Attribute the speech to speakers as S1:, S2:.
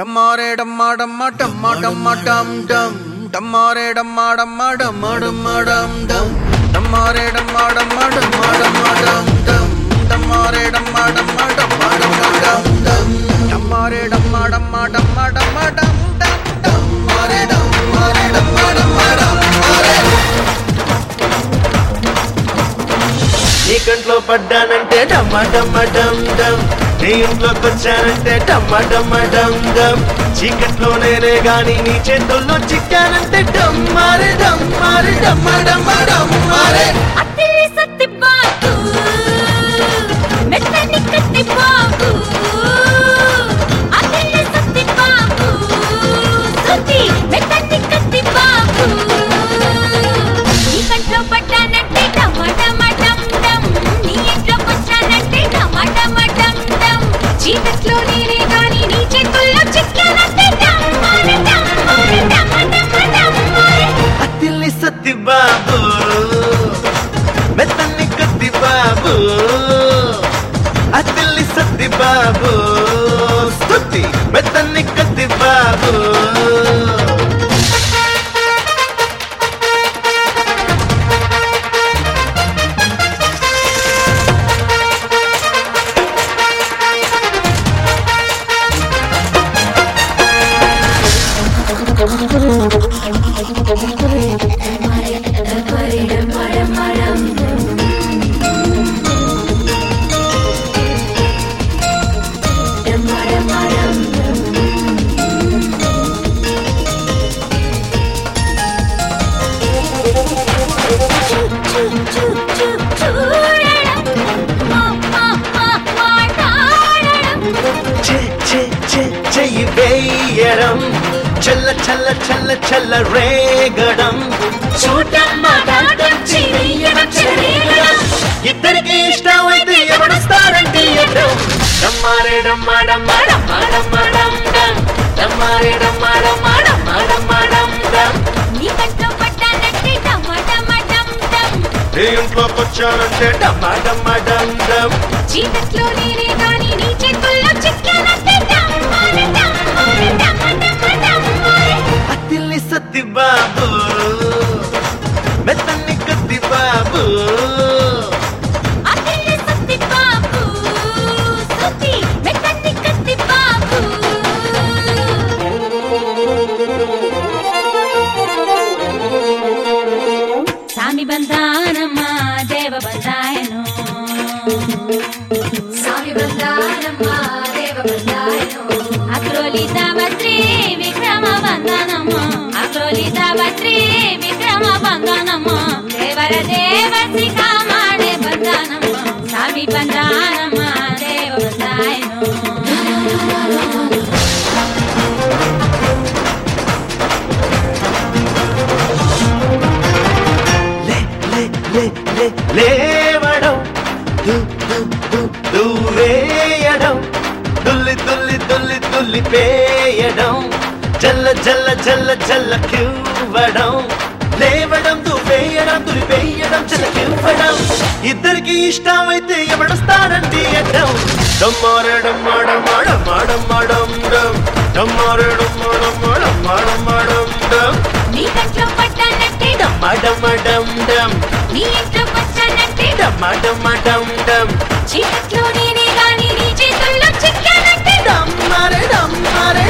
S1: டம்மாரே டம்மா டம்மா டம்மா டம்மா டம் டம் டம்மாரே டம்மா டம்மா டம்மா டம்மா டம் டம் டம்மாரே டம்மா டம்மா டம்மா டம்மா டம் டம் டம்மாரே டம்மா டம்மா டம்மா டம்மா டம் டம் டம்மாரே டம்மா டம்மா டம்மா டம்மா டம் டம் டம்மாரே டம்மாரே டம்மா டம்மா டம்மாரே
S2: నీ కంట్లో పడ్డానంటే డమ్మ డమ్మ డమ్ డమ్ నీ ఇంట్లోకి వచ్చానంటే డమ్మ డమ్మ డమ్ డమ్ చీకట్లో నేనే గాని నీ చేతుల్లో చిక్కానంటే డమ్మారే డమ్మారే డమ్మ డమ్మ డమ్మారే
S3: అత్తిలి సత్తి బాబు మెత్తని కత్తి బాబు అత్తిలి సత్తి బాబు సుత్తి మెత్తని కత్తి బాబు నీ కంట్లో పడ్డానంటే టమాటమా డమ్ డమ్ నీ ఇంట్లోకి వచ్చానంటే టమాటమా డమ్ డమ్ చీకట్లో నేనే గాని నీ చేతుల్లో చిక్కానంటే డమ్మారే డమ్మారే డమ్మ డమ్మ డమ్మారే
S2: అత్తిల్లి సత్తి బాబు మెత్తన్ని కత్తి బాబు అత్తిల్లి సత్తి బాబు స్తుతి మెత్తన్ని కత్తి బాబు చే చే చే చెయ్యి వేయడం చల్ల చల్ల చల్ల చల్ల రేగడం ఇద్దరికి ఇష్టం అయితే ఎవడుస్తారంటే ఎడ్డం డమ్మారే డమ్మా డమ్మా డమ్మా డమ్మా డమ్ డమ్ డమ్మారే డమ్మా డమ్మా డమ్మా డమ్మా డమ్ డమ్ నీ ఇంట్లోకి వచ్చానంటే డమ్మా డమ్మా డమ్ డమ్
S3: చీకట్లో నేనే గాని నీ చేతుల్లో చిక్కానంటే డమ్మారే డమ్మారే డమ్మ డమ్మ డమ్మారే
S2: అత్తిల్లి సత్తి బాబు మెత్తన్ని కత్తి బాబు
S3: అతిలి సత్తి బాబు సుత్తి మెత్తని కత్తి బాబు సామి బంధానమ్మ దేవ బంధాయను
S4: స్వామి బంధానమ్మ దేవ బంధాయను
S3: అక్రోలి సావత్రి విక్రమ బంధనమ్మ అక్రోలి సావత్రి విక్రమ బంధనమ్మ దేవర దేవసి కామాడే బంధనమ్మ సామి బంధానమ్మ దేవ బంధాయను
S2: లే లే లే లే లేవడం దు దు దు దూవేయడం దుల్లి దుల్లి దుల్లి దుల్లి పేయడం జల్ల జల్ల జల్ల జల్ల క్యూవడం లేవడం దువ్వేయడం దులిపేయడం జల్ల క్యూవడం ఇద్దరికి ఇష్టమైతే ఎవడొస్తారండి అడ్డం డమ్మారడం మాడం మాడం మాడం మాడం డమ్ డమ్మారడం మాడం మాడం మాడం మాడం డమ్
S3: నీ కంట్లో పడ్డానంటే
S2: మాడం మాడం డమ్
S3: నీ ఇంట్లో వచ్చానంటే
S2: మాడం మాడం డమ్
S3: చీకట్లో నేనే గాని నీ చేతుల్లో చిక్కానంటే
S2: డమ్మారే డమ్మారే